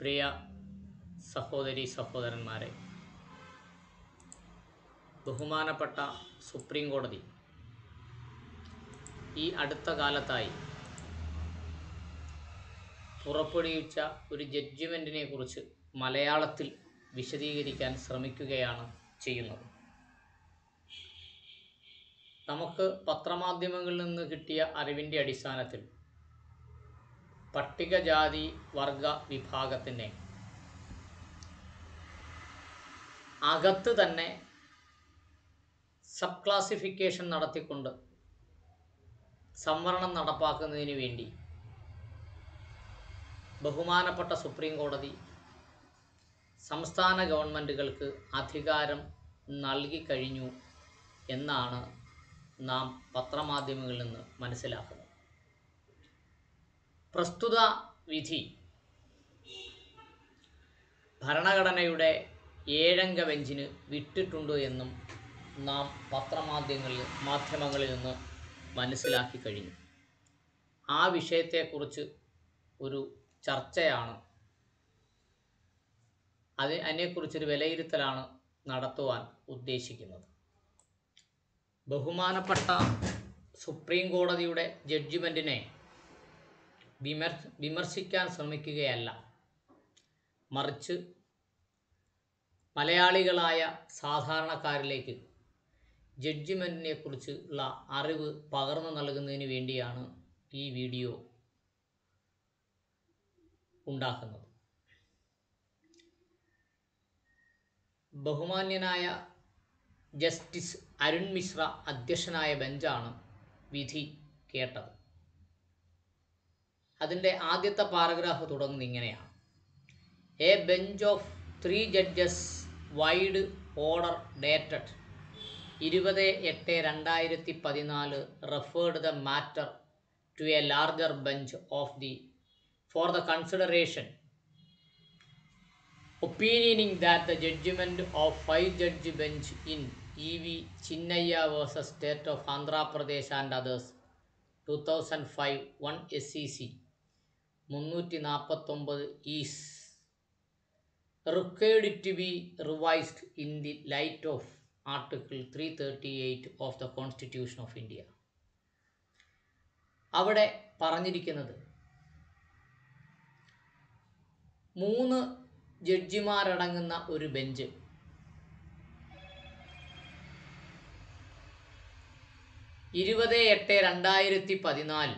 പ്രിയ സഹോദരി സഹോദരന്മാരെ ബഹുമാനപ്പെട്ട സുപ്രീം കോടതി ഈ അടുത്ത കാലത്തായി പുറപ്പെടുവിച്ച ഒരു ജഡ്ജിമെൻറ്റിനെ കുറിച്ച് മലയാളത്തിൽ വിശദീകരിക്കാൻ ശ്രമിക്കുകയാണ് ചെയ്യുന്നത് നമുക്ക് പത്രമാധ്യമങ്ങളിൽ നിന്ന് കിട്ടിയ അറിവിൻ്റെ അടിസ്ഥാനത്തിൽ പട്ടികജാതി വർഗ വിഭാഗത്തിനെ അകത്ത് തന്നെ സബ് ക്ലാസിഫിക്കേഷൻ നടത്തിക്കൊണ്ട് സംവരണം നടപ്പാക്കുന്നതിന് വേണ്ടി ബഹുമാനപ്പെട്ട സുപ്രീം കോടതി സംസ്ഥാന ഗവൺമെൻറ്റുകൾക്ക് അധികാരം നൽകിക്കഴിഞ്ഞു എന്നാണ് നാം പത്രമാധ്യമങ്ങളിൽ നിന്ന് മനസ്സിലാക്കുന്നത് പ്രസ്തുത വിധി ഭരണഘടനയുടെ ഏഴംഗ ബെഞ്ചിന് വിട്ടിട്ടുണ്ട് എന്നും നാം പത്രമാധ്യമങ്ങളിൽ മാധ്യമങ്ങളിൽ നിന്ന് മനസ്സിലാക്കി കഴിഞ്ഞു ആ വിഷയത്തെക്കുറിച്ച് ഒരു ചർച്ചയാണ് അത് അതിനെക്കുറിച്ചൊരു വിലയിരുത്തലാണ് നടത്തുവാൻ ഉദ്ദേശിക്കുന്നത് ബഹുമാനപ്പെട്ട സുപ്രീം കോടതിയുടെ ജഡ്ജിമെൻറ്റിനെ വിമർ വിമർശിക്കാൻ ശ്രമിക്കുകയല്ല മറിച്ച് മലയാളികളായ സാധാരണക്കാരിലേക്ക് ജഡ്ജിമെൻറ്റിനെ കുറിച്ചുള്ള അറിവ് പകർന്നു നൽകുന്നതിന് വേണ്ടിയാണ് ഈ വീഡിയോ ഉണ്ടാക്കുന്നത് ബഹുമാന്യനായ ജസ്റ്റിസ് അരുൺ മിശ്ര അധ്യക്ഷനായ ബെഞ്ചാണ് വിധി കേട്ടത് അതിൻ്റെ ആദ്യത്തെ പാരഗ്രാഫ് തുടങ്ങുന്നത് ഇങ്ങനെയാണ് a bench of three judges vide order dated ഇരുപത് എട്ട് രണ്ടായിരത്തി പതിനാല് referred the matter to a larger bench of the four the consideration opining that the judgment of five judge bench in E V Chinnaiah versus state of Andhra Pradesh and others two thousand five one S C C മുന്നൂറ്റി നാൽപ്പത്തൊമ്പത് is required to be revised in the light of article three thirty eight of the constitution of India അവിടെ പറഞ്ഞിരിക്കുന്നത് മൂന്ന് ജഡ്ജിമാരടങ്ങുന്ന ഒരു bench ഇരുപത് എട്ട് രണ്ടായിരത്തി പതിനാല്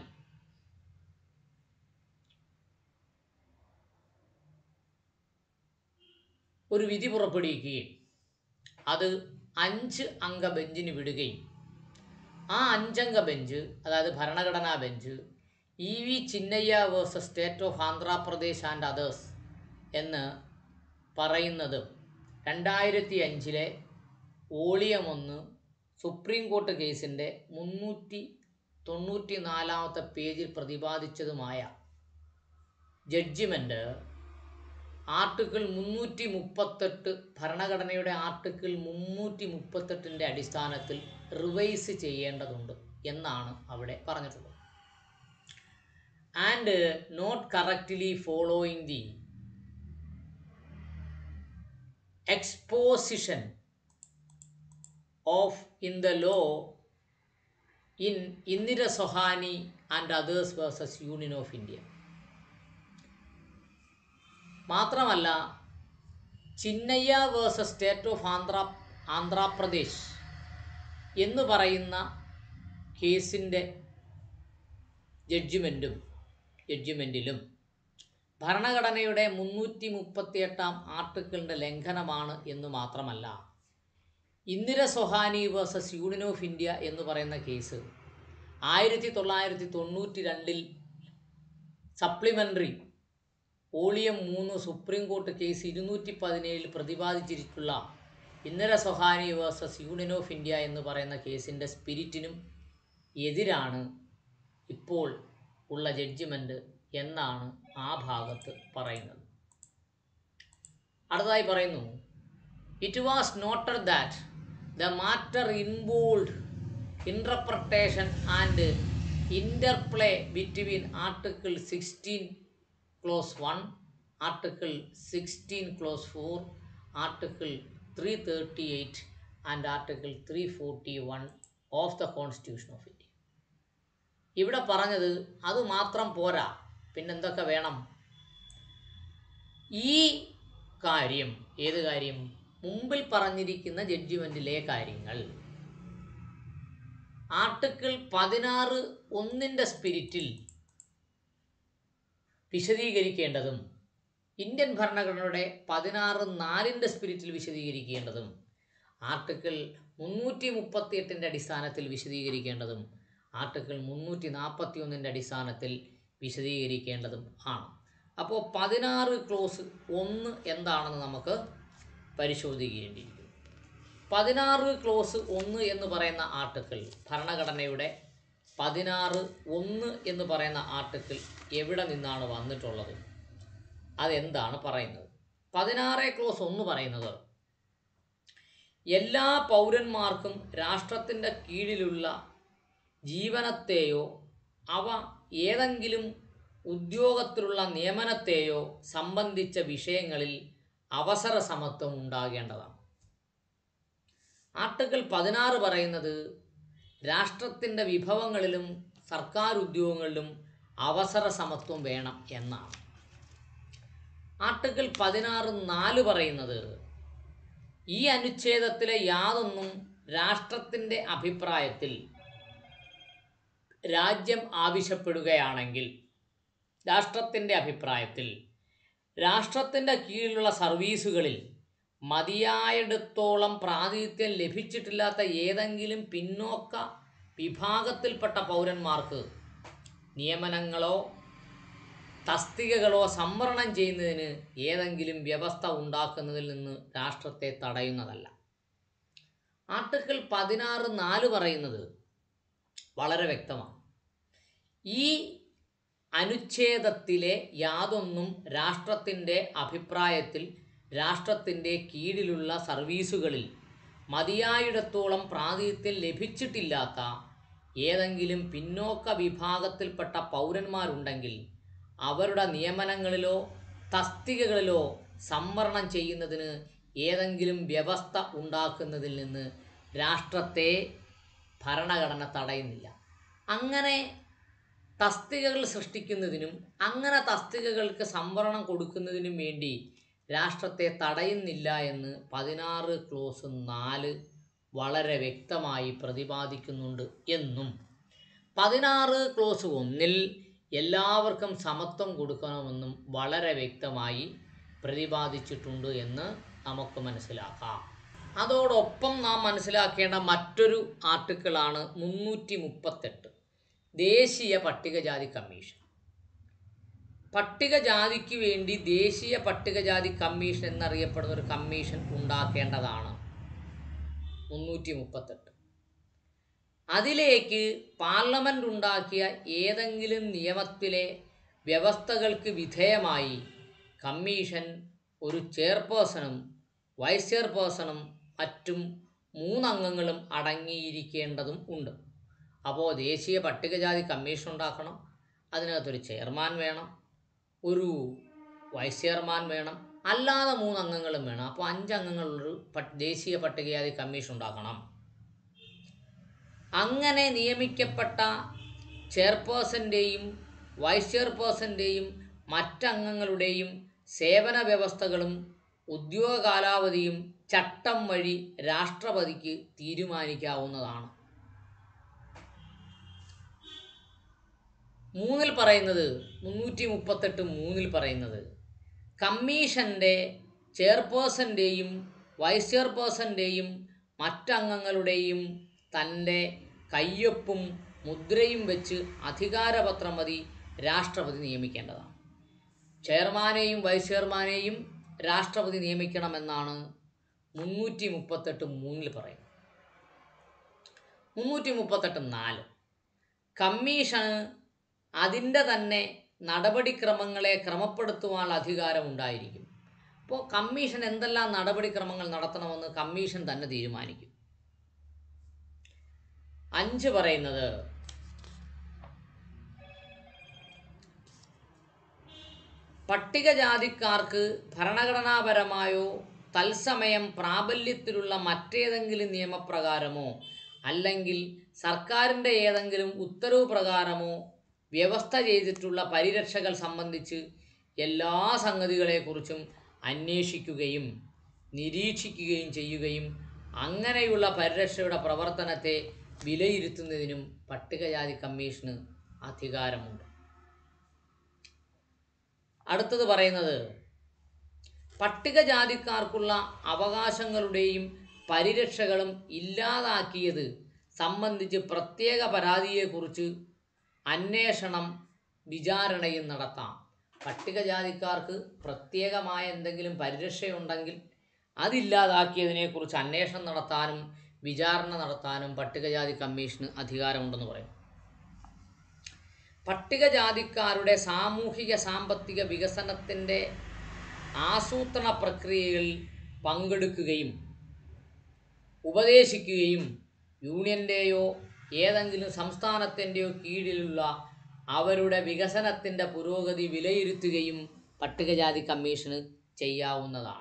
ഒരു വിധി പുറപ്പെടുവിക്കുകയും അത് അഞ്ച് അംഗ ബെഞ്ചിന് വിടുകയും ആ അഞ്ചംഗ ബെഞ്ച് അതായത് ഭരണഘടനാ bench E V Chinnaiah versus state of Andhra Pradesh and others എന്ന് പറയുന്നത് രണ്ടായിരത്തി അഞ്ചിലെ വോളിയം ഒന്ന് സുപ്രീം കോർട്ട് കേസിൻ്റെ മുന്നൂറ്റി തൊണ്ണൂറ്റി നാലാമത്തെ പേജിൽ പ്രതിപാദിച്ചതുമായ ജഡ്ജിമെൻറ്റ് ആർട്ടിക്കിൾ മുന്നൂറ്റി മുപ്പത്തെട്ട് ഭരണഘടനയുടെ ആർട്ടിക്കിൾ മുന്നൂറ്റി മുപ്പത്തെട്ടിൻ്റെ അടിസ്ഥാനത്തിൽ റിവൈസ് ചെയ്യേണ്ടതുണ്ട് എന്നാണ് അവിടെ പറഞ്ഞിട്ടുള്ളത് and not correctly following the exposition of in the law in Indira Sohani and others versus Union of India. മാത്രമല്ല Chinnaiah versus state of Andhra Andhra Pradesh എന്ന് പറയുന്ന കേസിൻ്റെ ജഡ്ജിമെൻറ്റും ജഡ്ജിമെൻറ്റിലും ഭരണഘടനയുടെ മുന്നൂറ്റി മുപ്പത്തിയെട്ടാം ആർട്ടിക്കിളിൻ്റെ ലംഘനമാണ് എന്ന് മാത്രമല്ല Indira Sawhney versus union of India എന്ന് പറയുന്ന കേസ് ആയിരത്തി തൊള്ളായിരത്തി തൊണ്ണൂറ്റി രണ്ടിൽ സപ്ലിമെൻ്ററി വോളിയം മൂന്ന് സുപ്രീം കോർട്ട് കേസ് ഇരുന്നൂറ്റി പതിനേഴിൽ പ്രതിപാദിച്ചിട്ടുള്ള Indira Sawhney versus union of India എന്ന് പറയുന്ന കേസിൻ്റെ സ്പിരിറ്റിനും എതിരാണ് ഇപ്പോൾ ഉള്ള ജഡ്ജിമെൻറ്റ് എന്നാണ് ആ ഭാഗത്ത് പറയുന്നത് അടുത്തതായി പറയുന്നു it was noted that the matter involved interpretation and interplay between article sixteen clause one article sixteen clause four article three thirty eight and article three forty one of the constitution of India ഇവിടെ പറഞ്ഞത് അത് മാത്രം പോരാ പിന്നെന്തൊക്കെ വേണം ഈ കാര്യം ഏത് കാര്യം മുമ്പിൽ പറഞ്ഞിരിക്കുന്ന ജഡ്ജിമെൻറ്റിലെ കാര്യങ്ങൾ ആർട്ടിക്കിൾ പതിനാറ് ഒന്നിൻ്റെ സ്പിരിറ്റിൽ വിശദീകരിക്കേണ്ടതും ഇന്ത്യൻ ഭരണഘടനയുടെ പതിനാറ് നാലിൻ്റെ സ്പിരിറ്റിൽ വിശദീകരിക്കേണ്ടതും ആർട്ടിക്കിൾ മുന്നൂറ്റി മുപ്പത്തി എട്ടിൻ്റെ അടിസ്ഥാനത്തിൽ വിശദീകരിക്കേണ്ടതും ആർട്ടിക്കിൾ മുന്നൂറ്റി നാൽപ്പത്തി ഒന്നിൻ്റെ അടിസ്ഥാനത്തിൽ വിശദീകരിക്കേണ്ടതും ആണ് അപ്പോൾ പതിനാറ് ക്ലോസ് ഒന്ന് എന്താണെന്ന് നമുക്ക് പരിശോധിക്കേണ്ടിയിരിക്കുന്നു പതിനാറ് ക്ലോസ് ഒന്ന് എന്ന് പറയുന്ന ആർട്ടിക്കിൾ ഭരണഘടനയുടെ പതിനാറ് ഒന്ന് എന്ന് പറയുന്ന ആർട്ടിക്കിൾ എവിടെ നിന്നാണ് വന്നിട്ടുള്ളത് അതെന്താണ് പറയുന്നത് പതിനാറ് ക്ലോസ് ഒന്ന് പറയുന്നത് എല്ലാ പൗരന്മാർക്കും രാഷ്ട്രത്തിൻ്റെ കീഴിലുള്ള ജീവനത്തെയോ അവ ഏതെങ്കിലും ഉദ്യോഗത്തിലുള്ള നിയമനത്തെയോ സംബന്ധിച്ച വിഷയങ്ങളിൽ അവസര സമത്വം ഉണ്ടാകേണ്ടതാണ് ആർട്ടിക്കിൾ പതിനാറ് പറയുന്നത് രാഷ്ട്രത്തിൻ്റെ വിഭവങ്ങളിലും സർക്കാർ ഉദ്യോഗങ്ങളിലും അവസര സമത്വം വേണം എന്നാണ് ആർട്ടിക്കിൾ പതിനാറ് നാല് പറയുന്നത് ഈ അനുച്ഛേദത്തിലെ യാതൊന്നും രാഷ്ട്രത്തിൻ്റെ അഭിപ്രായത്തിൽ രാജ്യം ആവശ്യപ്പെടുകയാണെങ്കിൽ രാഷ്ട്രത്തിൻ്റെ അഭിപ്രായത്തിൽ രാഷ്ട്രത്തിൻ്റെ കീഴിലുള്ള സർവീസുകളിൽ മതിയായിടത്തോളം പ്രാതിനിധ്യം ലഭിച്ചിട്ടില്ലാത്ത ഏതെങ്കിലും പിന്നോക്ക വിഭാഗത്തിൽപ്പെട്ട പൗരന്മാർക്ക് നിയമനങ്ങളോ തസ്തികകളോ സംവരണം ചെയ്യുന്നതിന് ഏതെങ്കിലും വ്യവസ്ഥ ഉണ്ടാക്കുന്നതിൽ നിന്ന് രാഷ്ട്രത്തെ തടയുന്നതല്ല ആർട്ടിക്കിൾ പതിനാറ് നാല് പറയുന്നത് വളരെ വ്യക്തമാണ് ഈ അനുച്ഛേദത്തിലെ യാതൊന്നും രാഷ്ട്രത്തിൻ്റെ അഭിപ്രായത്തിൽ രാഷ്ട്രത്തിൻ്റെ കീഴിലുള്ള സർവീസുകളിൽ മതിയായിടത്തോളം പ്രാതിനിധ്യം ലഭിച്ചിട്ടില്ലാത്ത ഏതെങ്കിലും പിന്നോക്ക വിഭാഗത്തിൽപ്പെട്ട പൗരന്മാരുണ്ടെങ്കിൽ അവരുടെ നിയമനങ്ങളിലോ തസ്തികകളിലോ സംവരണം ചെയ്യുന്നതിന് ഏതെങ്കിലും വ്യവസ്ഥ ഉണ്ടാക്കുന്നതിൽ നിന്ന് രാഷ്ട്രത്തെ ഭരണഘടന തടയുന്നില്ല അങ്ങനെ തസ്തികകൾ സൃഷ്ടിക്കുന്നതിനും അങ്ങനെ തസ്തികകൾക്ക് സംവരണം കൊടുക്കുന്നതിനും വേണ്ടി രാഷ്ട്രത്തെ തടയുന്നില്ല എന്ന് പതിനാറ് ക്ലോസ് നാല് വളരെ വ്യക്തമായി പ്രതിപാദിക്കുന്നുണ്ട് എന്നും പതിനാറ് ക്ലോസ് ഒന്നിൽ എല്ലാവർക്കും സമത്വം കൊടുക്കണമെന്നും വളരെ വ്യക്തമായി പ്രതിപാദിച്ചിട്ടുണ്ട് എന്ന് നമുക്ക് മനസ്സിലാക്കാം അതോടൊപ്പം നാം മനസ്സിലാക്കേണ്ട മറ്റൊരു ആർട്ടിക്കിളാണ് മുന്നൂറ്റി മുപ്പത്തെട്ട് ദേശീയ പട്ടികജാതി കമ്മീഷൻ പട്ടികജാതിക്ക് വേണ്ടി ദേശീയ പട്ടികജാതി കമ്മീഷൻ എന്നറിയപ്പെടുന്ന ഒരു കമ്മീഷൻ ഉണ്ടാക്കേണ്ടതാണ് മുന്നൂറ്റി മുപ്പത്തെട്ട് അതിലേക്ക് പാർലമെൻ്റ് ഉണ്ടാക്കിയ ഏതെങ്കിലും നിയമത്തിലെ വ്യവസ്ഥകൾക്ക് വിധേയമായി കമ്മീഷൻ ഒരു ചെയർപേഴ്സണും വൈസ് ചെയർപേഴ്സണും മറ്റും മൂന്നംഗങ്ങളും അടങ്ങിയിരിക്കേണ്ടതും ഉണ്ട് അപ്പോൾ ദേശീയ പട്ടികജാതി കമ്മീഷൻ ഉണ്ടാക്കണം അതിനകത്തൊരു ചെയർമാൻ വേണം ഒരു വൈസ് ചെയർമാൻ വേണം അല്ലാതെ മൂന്ന് അംഗങ്ങളും വേണം അപ്പോൾ അഞ്ച് അംഗങ്ങളുള്ളൊരു പ- ദേശീയ പട്ടികജാതി കമ്മീഷൻ ഉണ്ടാക്കണം അങ്ങനെ നിയമിക്കപ്പെട്ട ചെയർപേഴ്സൻ്റെയും വൈസ് ചെയർപേഴ്സൻ്റെയും മറ്റംഗങ്ങളുടെയും സേവന വ്യവസ്ഥകളും ഉദ്യോഗ കാലാവധിയും ചട്ടം വഴി രാഷ്ട്രപതിക്ക് തീരുമാനിക്കാവുന്നതാണ് മൂന്നിൽ പറയുന്നത് മുന്നൂറ്റി മുപ്പത്തെട്ട് മൂന്നിൽ പറയുന്നത് കമ്മീഷൻ്റെ ചെയർപേഴ്സൻ്റെയും വൈസ് ചെയർപേഴ്സൻ്റെയും മറ്റംഗങ്ങളുടെയും തൻ്റെ കയ്യൊപ്പും മുദ്രയും വെച്ച് അധികാരപത്രം മതി രാഷ്ട്രപതി നിയമിക്കേണ്ടതാണ് ചെയർമാനെയും വൈസ് ചെയർമാനെയും രാഷ്ട്രപതി നിയമിക്കണമെന്നാണ് മുന്നൂറ്റി മുപ്പത്തെട്ട് മൂന്നിൽ പറയുന്നത് മുന്നൂറ്റി മുപ്പത്തെട്ട് നാല് കമ്മീഷന് അതിൻ്റെ തന്നെ നടപടിക്രമങ്ങളെ ക്രമപ്പെടുത്തുവാനുള്ള അധികാരം ഉണ്ടായിരിക്കും അപ്പോൾ കമ്മീഷൻ എന്തെല്ലാം നടപടിക്രമങ്ങൾ നടത്തണമെന്ന് കമ്മീഷൻ തന്നെ തീരുമാനിക്കും അഞ്ച് പറയുന്നത് പട്ടികജാതിക്കാർക്ക് ഭരണഘടനാപരമായോ തത്സമയം പ്രാബല്യത്തിലുള്ള മറ്റേതെങ്കിലും നിയമപ്രകാരമോ അല്ലെങ്കിൽ സർക്കാരിൻ്റെ ഏതെങ്കിലും ഉത്തരവ് പ്രകാരമോ വ്യവസ്ഥ ചെയ്തിട്ടുള്ള പരിരക്ഷകൾ സംബന്ധിച്ച് എല്ലാ സംഗതികളെക്കുറിച്ചും അന്വേഷിക്കുകയും നിരീക്ഷിക്കുകയും ചെയ്യുകയും അങ്ങനെയുള്ള പരിരക്ഷയുടെ പ്രവർത്തനത്തെ വിലയിരുത്തുന്നതിനും പട്ടികജാതി കമ്മീഷന് അധികാരമുണ്ട് അടുത്തത് പറയുന്നത് പട്ടികജാതിക്കാർക്കുള്ള അവകാശങ്ങളുടെയും പരിരക്ഷകളും ഇല്ലാതാക്കിയത് സംബന്ധിച്ച് പ്രത്യേക പരാതിയെക്കുറിച്ച് അന്വേഷണം വിചാരണയും നടത്താം പട്ടികജാതിക്കാർക്ക് പ്രത്യേകമായ എന്തെങ്കിലും പരിരക്ഷയുണ്ടെങ്കിൽ അതില്ലാതാക്കിയതിനെക്കുറിച്ച് അന്വേഷണം നടത്താനും വിചാരണ നടത്താനും പട്ടികജാതി കമ്മീഷന് അധികാരമുണ്ടെന്ന് പറയും പട്ടികജാതിക്കാരുടെ സാമൂഹിക സാമ്പത്തിക വികസനത്തിൻ്റെ ആസൂത്രണ പ്രക്രിയകളിൽ പങ്കെടുക്കുകയും ഉപദേശിക്കുകയും യൂണിയൻ്റെയോ ഏതെങ്കിലും സംസ്ഥാനത്തിൻ്റെയോ കീഴിലുള്ള അവരുടെ വികസനത്തിൻ്റെ പുരോഗതി വിലയിരുത്തുകയും പട്ടികജാതി കമ്മീഷന് ചെയ്യാവുന്നതാണ്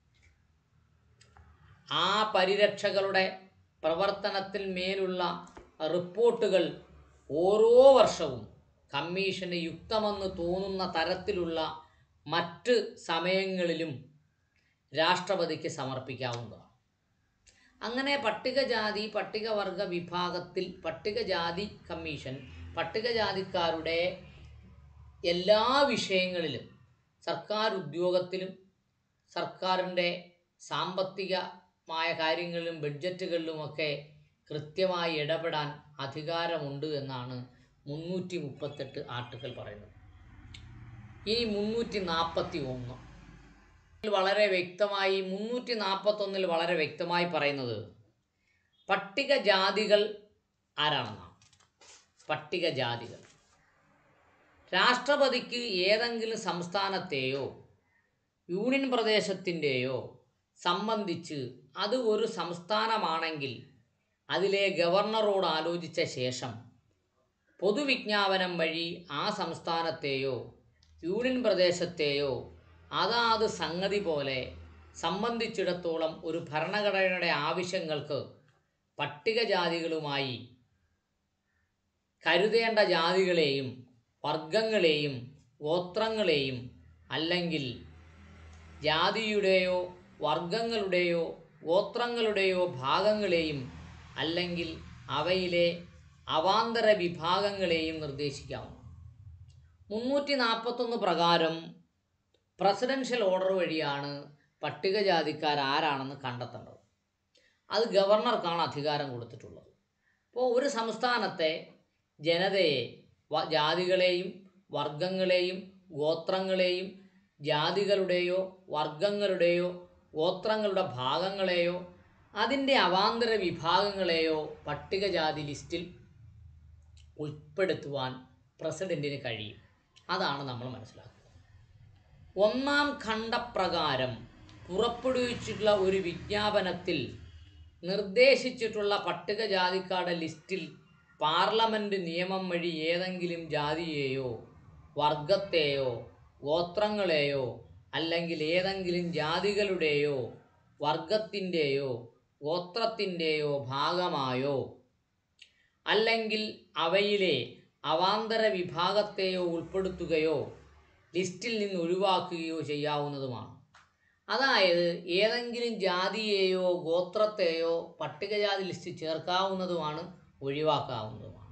ആ പരിരക്ഷകളുടെ പ്രവർത്തനത്തിൽ മേലുള്ള റിപ്പോർട്ടുകൾ ഓരോ വർഷവും കമ്മീഷന് യുക്തമെന്ന് തോന്നുന്ന തരത്തിലുള്ള മറ്റ് സമയങ്ങളിലും രാഷ്ട്രപതിക്ക് സമർപ്പിക്കാവുന്നതാണ് അങ്ങനെ പട്ടികജാതി പട്ടികവർഗ വിഭാഗത്തിൽ പട്ടികജാതി കമ്മീഷൻ പട്ടികജാതിക്കാരുടെ എല്ലാ വിഷയങ്ങളിലും സർക്കാർ ഉദ്യോഗത്തിലും സർക്കാരിൻ്റെ സാമ്പത്തികമായ കാര്യങ്ങളിലും ബഡ്ജറ്റുകളിലുമൊക്കെ കൃത്യമായി ഇടപെടാൻ അധികാരമുണ്ട് എന്നാണ് മുന്നൂറ്റി മുപ്പത്തെട്ട് ആർട്ടിക്കിൾ പറയുന്നത് ഇനി മുന്നൂറ്റി നാൽപ്പത്തി ഒന്ന് വളരെ വ്യക്തമായി മുന്നൂറ്റി നാൽപ്പത്തൊന്നിൽ വളരെ വ്യക്തമായി പറയുന്നത് പട്ടികജാതികൾ ആരാണെന്നാണ് പട്ടികജാതികൾ രാഷ്ട്രപതിക്ക് ഏതെങ്കിലും സംസ്ഥാനത്തെയോ യൂണിയൻ പ്രദേശത്തിൻ്റെയോ സംബന്ധിച്ച് അത് ഒരു സംസ്ഥാനമാണെങ്കിൽ അതിലെ ഗവർണറോട് ആലോചിച്ച ശേഷം പൊതുവിജ്ഞാപനം വഴി ആ സംസ്ഥാനത്തെയോ യൂണിയൻ പ്രദേശത്തെയോ അതാത് സംഗതി പോലെ സംബന്ധിച്ചിടത്തോളം ഒരു ഭരണഘടനയുടെ ആവശ്യങ്ങൾക്ക് പട്ടികജാതികളുമായി കരുതേണ്ട ജാതികളെയും വർഗങ്ങളെയും ഗോത്രങ്ങളെയും അല്ലെങ്കിൽ ജാതിയുടെയോ വർഗങ്ങളുടെയോ ഗോത്രങ്ങളുടെയോ ഭാഗങ്ങളെയും അല്ലെങ്കിൽ അവയിലെ അവാന്തര വിഭാഗങ്ങളെയും നിർദ്ദേശിക്കാവുന്നു മുന്നൂറ്റി നാൽപ്പത്തൊന്ന് പ്രകാരം പ്രസിഡൻഷ്യൽ ഓർഡർ വഴിയാണ് പട്ടികജാതിക്കാർ ആരാണെന്ന് കണ്ടെത്തേണ്ടത് അത് ഗവർണർക്കാണ് അധികാരം കൊടുത്തിട്ടുള്ളത് അപ്പോൾ ഒരു സംസ്ഥാനത്തെ ജനതയെ വ- ജാതികളെയും വർഗങ്ങളെയും ഗോത്രങ്ങളെയും ജാതികളുടെയോ വർഗങ്ങളുടെയോ ഗോത്രങ്ങളുടെ ഭാഗങ്ങളെയോ അതിൻ്റെ അവാന്തര വിഭാഗങ്ങളെയോ പട്ടികജാതി ലിസ്റ്റിൽ ഉൾപ്പെടുത്തുവാൻ പ്രസിഡന്റിന് കഴിയും അതാണ് നമ്മൾ മനസ്സിലാക്കുന്നത് ഒന്നാം ഖണ്ഡപ്രകാരം പുറപ്പെടുവിച്ചിട്ടുള്ള ഒരു വിജ്ഞാപനത്തിൽ നിർദ്ദേശിച്ചിട്ടുള്ള പട്ടികജാതിക്കാരുടെ ലിസ്റ്റിൽ പാർലമെൻറ്റ് നിയമം വഴി ഏതെങ്കിലും ജാതിയെയോ വർഗത്തെയോ ഗോത്രങ്ങളെയോ അല്ലെങ്കിൽ ഏതെങ്കിലും ജാതികളുടെയോ വർഗത്തിൻ്റെയോ ഗോത്രത്തിൻ്റെയോ ഭാഗമായോ അല്ലെങ്കിൽ അവയിലെ അവാന്തര വിഭാഗത്തെയോ ഉൾപ്പെടുത്തുകയോ ലിസ്റ്റിൽ നിന്ന് ഒഴിവാക്കുകയോ ചെയ്യാവുന്നതുമാണ് അതായത് ഏതെങ്കിലും ജാതിയെയോ ഗോത്രത്തെയോ പട്ടികജാതി ലിസ്റ്റിൽ ചേർക്കാവുന്നതുമാണ് ഒഴിവാക്കാവുന്നതുമാണ്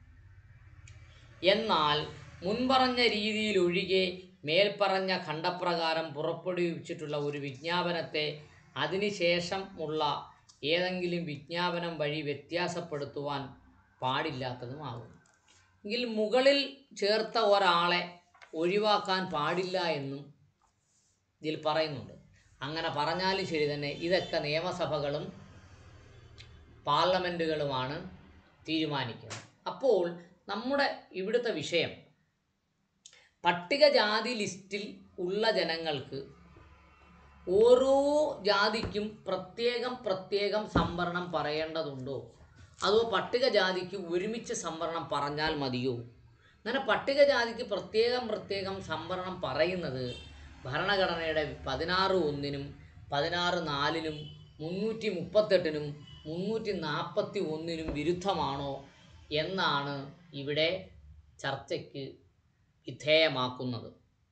എന്നാൽ മുൻപറഞ്ഞ രീതിയിൽ ഒഴികെ മേൽപ്പറഞ്ഞ ഖണ്ഡപ്രകാരം പുറപ്പെടുവിച്ചിട്ടുള്ള ഒരു വിജ്ഞാപനത്തെ അതിനുശേഷമുള്ള ഏതെങ്കിലും വിജ്ഞാപനം വഴി വ്യത്യാസപ്പെടുത്തുവാൻ പാടില്ലാത്തതുമാകും എങ്കിൽ മുകളിൽ ചേർത്ത ഒരാളെ ഒഴിവാക്കാൻ പാടില്ല എന്നും ഇതിൽ പറയുന്നുണ്ട് അങ്ങനെ പറഞ്ഞാലും ശരി തന്നെ ഇതൊക്കെ നിയമസഭകളും പാർലമെൻറ്റുകളുമാണ് തീരുമാനിക്കുന്നത് അപ്പോൾ നമ്മുടെ ഇവിടുത്തെ വിഷയം പട്ടികജാതി ലിസ്റ്റിൽ ഉള്ള ജനങ്ങൾക്ക് ഓരോ ജാതിക്കും പ്രത്യേകം പ്രത്യേകം സംവരണം പറയേണ്ടതുണ്ടോ അതോ പട്ടികജാതിക്ക് ഒരുമിച്ച് സംവരണം പറഞ്ഞാൽ മതിയോ അങ്ങനെ പട്ടികജാതിക്ക് പ്രത്യേകം പ്രത്യേകം സംവരണം പറയുന്നത് ഭരണഘടനയുടെ പതിനാറ് ഒന്നിനും പതിനാറ് നാലിനും മുന്നൂറ്റി മുപ്പത്തെട്ടിനും മുന്നൂറ്റി നാൽപ്പത്തി ഒന്നിനും വിരുദ്ധമാണോ എന്നാണ് ഇവിടെ ചർച്ചയ്ക്ക് വിധേയമാക്കുന്നത്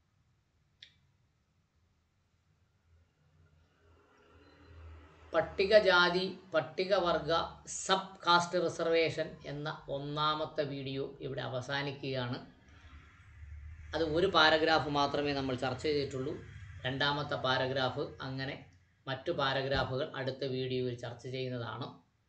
പട്ടികജാതി പട്ടികവർഗ സബ് കാസ്റ്റ് റിസർവേഷൻ എന്ന ഒന്നാമത്തെ വീഡിയോ ഇവിടെ അവസാനിക്കുകയാണ് അത് ഒരു പാരഗ്രാഫ് മാത്രമേ നമ്മൾ ചർച്ച ചെയ്തിട്ടുള്ളൂ രണ്ടാമത്തെ പാരഗ്രാഫ് അങ്ങനെ മറ്റു പാരഗ്രാഫുകൾ അടുത്ത വീഡിയോയിൽ ചർച്ച ചെയ്യുന്നതാണ്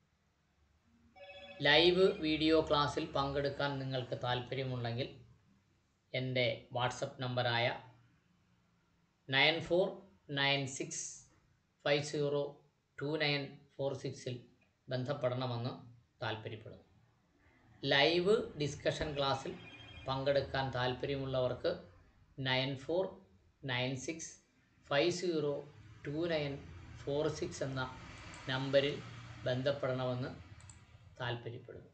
ലൈവ് വീഡിയോ ക്ലാസ്സിൽ പങ്കെടുക്കാൻ നിങ്ങൾക്ക് താല്പര്യമുണ്ടെങ്കിൽ എൻ്റെ വാട്സപ്പ് നമ്പറായ nine four nine six five zero two nine four സിക്സിൽ ബന്ധപ്പെടണമെന്ന് താല്പര്യപ്പെടുന്നു ലൈവ് ഡിസ്കഷൻ ക്ലാസ്സിൽ പങ്കെടുക്കാൻ താല്പര്യമുള്ളവർക്ക് nine four nine six five zero two nine four six എന്ന നമ്പറിൽ ബന്ധപ്പെടണമെന്ന് താല്പര്യപ്പെടുന്നു